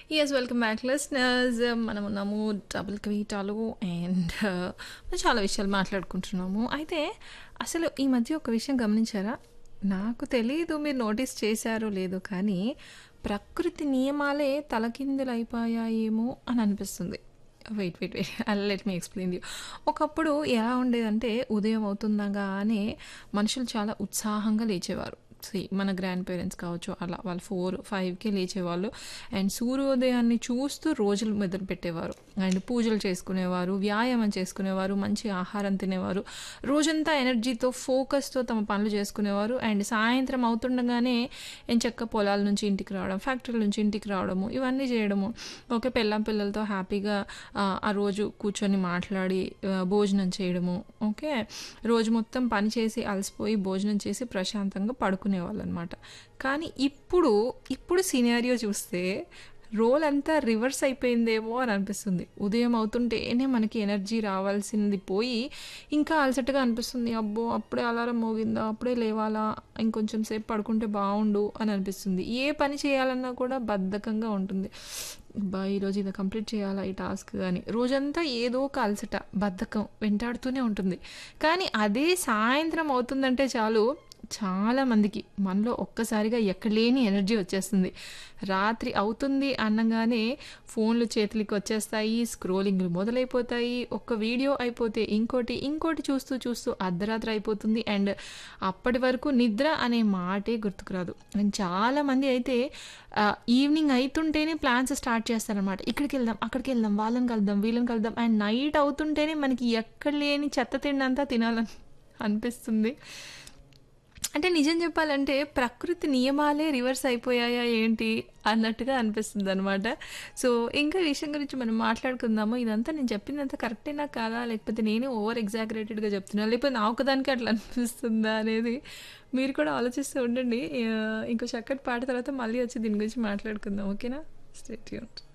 Yes. Welcome back listeners. మనమున్నాము double కవిటాలో and మనం చాలా విషయాలు మాట్లాడుకుంటున్నాము. అయితే అసలు ఈ మధ్య ఒక విషయం గమనించారా? నాకు తెలీదు మీరు నోటీస్ చేశారో లేదో కానీ, ప్రకృతి నియమాలే తలకిందులైపోయాయేమో అని అనిపిస్తుంది. Wait wait wait I let me explain you. ఒకప్పుడు ఎలా ఉండేదంటే ఉదయం అవుతుండగానే మనుషులు చాలా ఉత్సాహంగా లేచేవారు. సీ మన గ్రాండ్ పేరెంట్స్ కావచ్చు అలా వాళ్ళు 4, 5కే లేచేవాళ్ళు. అండ్ సూర్యోదయాన్ని చూస్తూ రోజులు మొదలుపెట్టేవారు. అండ్ పూజలు చేసుకునేవారు, వ్యాయామం చేసుకునేవారు, మంచి ఆహారం తినేవారు. రోజంతా ఎనర్జీతో, ఫోకస్‌తో తమ పనులు చేసుకునేవారు. అండ్ సాయంత్రం అవుతుండగానే ఎంచక్కా పొలాల నుంచి ఇంటికి రావడం, ఫ్యాక్టరీల నుంచి ఇంటికి రావడము, ఇవన్నీ చేయడము. ఓకే పెళ్ళాం పిల్లలతో హ్యాపీగా ఆహ్, ఆ రోజు కూర్చొని మాట్లాడి ఆహ్, భోజనం చేయడము. ఓకే. రోజు మొత్తం పని చేసి అలసిపోయి భోజనం చేసి ప్రశాంతంగా పడుకునేవాళ్ళనమాట. కానీ ఇప్పుడు, ఇప్పుడు సినారియో చూస్తే రోల్ అంతా రివర్స్ అయిపోయిందేమో అని అనిపిస్తుంది. ఉదయం అవుతుంటేనే మనకి ఎనర్జీ రావాల్సింది పోయి, ఇంకా అలసటగా అనిపిస్తుంది. అబ్బో! అప్పుడే అలారం మోగిందా? అప్పుడే లేవాలా? ఇంకొంచెం సేపు పడుకుంటే బావుండు అని అనిపిస్తుంది. ఏ పని చేయాలన్నా కూడా బద్ధకంగా ఉంటుంది. అబ్బా! ఈరోజు ఇది కంప్లీట్ చేయాలా ఈ టాస్క్ అని. రోజంతా ఏదో ఒక అలసట, బద్ధకం వెంటాడుతూనే ఉంటుంది. కానీ అదే సాయంత్రం అవుతుందంటే చాలు చాలా మందికి మనలో ఒక్కసారిగా ఎక్కడలేని ఎనర్జీ వచ్చేస్తుంది. రాత్రి అవుతుంది అనంగానే ఫోన్‌లు చేతులకి వచ్చేస్తాయి. స్క్రోలింగ్‌లు మొదలైపోతాయి. ఒక్క వీడియో అయిపోతే ఇంకోటి, ఇంకోటి చూస్తూ చూస్తూ అర్ధరాత్రి అయిపోతుంది. అండ్ అప్పటి వరకు నిద్ర అనే మాటే గుర్తుకురాదు. అండ్ చాలామంది అయితే ఆహ్, ఈవినింగ్ అయితుంటేనే ప్లాన్స్ స్టార్ట్ చేస్తారనమాట. ఇక్కడికెళ్దాం, అక్కడికెళ్దాం, వాళ్ళని కలుద్దాం, వీళ్ళని కలుద్దాం అండ్ నైట్ అవుతుంటేనే మనకి ఎక్కడ లేని చెత్త తిండంతా తినాలని అనిపిస్తుంది. అంటే నిజం చెప్పాలంటే ప్రకృతి నియమాలే రివర్స్ అయిపోయాయా ఏంటి అన్నట్టుగా అనిపిస్తుందనమాట. సో, ఇంకా ఈ విషయం గురించి మనం మాట్లాడుకుందాము. ఇదంతా నేను చెప్పిందంతా కరెక్టేనా కాదా? లేకపోతే నేనే ఓవర్ ఎగ్జాగరేటెడ్‌గా చెప్తున్నానా? లేకపోతే నా ఒక్కదానికే అట్లా అనిపిస్తుందా అనేది మీరు కూడా ఆలోచిస్తూ ఉండండి. ఆహ్, ఇంకో చక్కటి పాట తర్వాత మళ్ళీ వచ్చి దీని గురించి మాట్లాడుకుందాం. ఓకేనా? Stay tuned.